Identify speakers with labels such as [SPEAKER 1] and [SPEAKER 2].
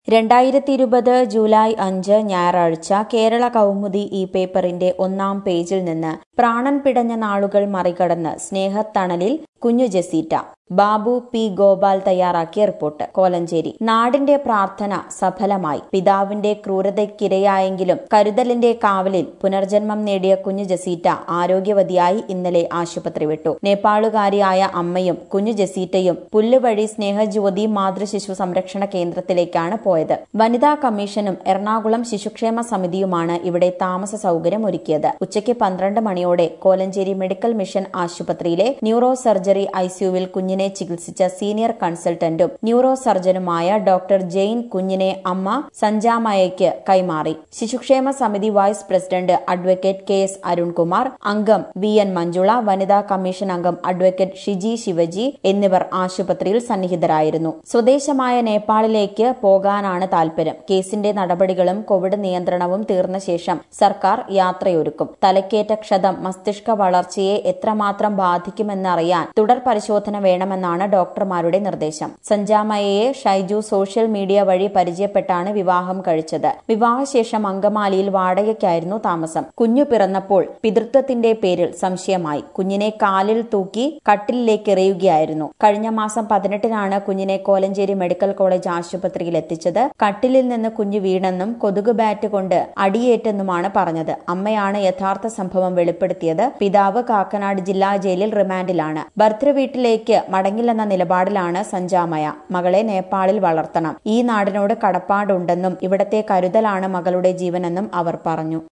[SPEAKER 1] രണ്ടായിരത്തി ഇരുപത് ജൂലൈ അഞ്ച് ഞായറാഴ്ച കേരള കൗമുദി ഈ പേപ്പറിന്റെ ഒന്നാം പേജിൽ നിന്ന് പ്രാണൻ പിടഞ്ഞ നാളുകൾ മറികടന്ന് സ്നേഹത്തണലിൽ കുഞ്ഞു ജസീറ്റ ബാബു പി ഗോപാൽ തയ്യാറാക്കിയ റിപ്പോർട്ട് കോലഞ്ചേരി നാടിന്റെ പ്രാർത്ഥന സഫലമായി പിതാവിന്റെ ക്രൂരതയ്ക്കിരയായെങ്കിലും കരുതലിന്റെ കാവലിൽ പുനർജന്മം നേടിയ കുഞ്ഞു ജസീറ്റ ആരോഗ്യവതിയായി ഇന്നലെ ആശുപത്രി വിട്ടു നേപ്പാളുകാരിയായ അമ്മയും കുഞ്ഞു ജസീറ്റയും പുല്ലുവഴി സ്നേഹജ്യോതി മാതൃശിശു സംരക്ഷണ കേന്ദ്രത്തിലേക്കാണ് പോയത് വനിതാ കമ്മീഷനും എറണാകുളം ശിശുക്ഷേമ സമിതിയുമാണ് ഇവിടെ താമസ സൗകര്യം ഒരുക്കിയത് ഉച്ചയ്ക്ക് പന്ത്രണ്ട് മണിയോടെ കോലഞ്ചേരി മെഡിക്കൽ മിഷൻ ആശുപത്രിയിലെ ന്യൂറോ സർജറി ഐസിയുവിൽ കുഞ്ഞിനെ ചികിത്സിച്ച സീനിയർ കൺസൾട്ടന്റും ന്യൂറോ സർജനുമായ ഡോക്ടർ ജെയിൻ കുഞ്ഞിനെ അമ്മ സഞ്ജാമയയ്ക്ക് കൈമാറി ശിശുക്ഷേമ സമിതി vice president advocate K S Arunkumar അംഗം വി എൻ മഞ്ജുള വനിതാ കമ്മീഷൻ അംഗം അഡ്വക്കേറ്റ് ഷിജി ശിവജി എന്നിവർ ആശുപത്രിയിൽ സന്നിഹിതരായിരുന്നു സ്വദേശമായ നേപ്പാളിലേക്ക് പോകാനാണ് താൽപര്യം കേസിന്റെ നടപടികളും കോവിഡ് നിയന്ത്രണവും തീർന്ന ശേഷം സർക്കാർ യാത്രയൊരുക്കും തലക്കേറ്റ ക്ഷതം മസ്തിഷ്ക വളർച്ചയെ എത്രമാത്രം ബാധിക്കുമെന്നറിയാൻ തുടർ പരിശോധന വേണമെന്നാണ് ഡോക്ടർമാരുടെ നിർദ്ദേശം സഞ്ജാമയയെ ഷൈജു സോഷ്യൽ മീഡിയ വഴി പരിചയപ്പെട്ടാണ് വിവാഹം കഴിച്ചത് വിവാഹശേഷം അങ്കമാലിയിൽ വാടകയ്ക്കായിരുന്നു താമസം കുഞ്ഞു പിറന്നപ്പോൾ പിതൃത്വത്തിന്റെ പേരിൽ സംശയമായി കുഞ്ഞിനെ കാലിൽ തൂക്കി കട്ടിലിലേക്ക് എറിയുകയായിരുന്നു കഴിഞ്ഞ മാസം പതിനെട്ടിനാണ് കുഞ്ഞിനെ കോലഞ്ചേരി മെഡിക്കൽ കോളേജ് ആശുപത്രിയിൽ എത്തിച്ചത് കട്ടിലിൽ നിന്ന് കുഞ്ഞു വീണെന്നും കൊതുക് ബാറ്റ് കൊണ്ട് അടിയേറ്റെന്നുമാണ് പറഞ്ഞത് അമ്മയാണ് യഥാർത്ഥ സംഭവം വെളിപ്പെടുത്തിയത് പിതാവ് കാക്കനാട് ജില്ലാ ജയിലിൽ റിമാൻഡിലാണ് ഭർത്തൃവീട്ടിലേക്ക് മടങ്ങില്ലെന്ന നിലപാടിലാണ് സഞ്ജാമയ മകളെ നേപ്പാളിൽ വളർത്തണം ഈ നാടിനോട് കടപ്പാടുണ്ടെന്നും ഇവിടത്തെ കരുതലാണ് മകളുടെ ജീവനെന്നും അവർ പറഞ്ഞു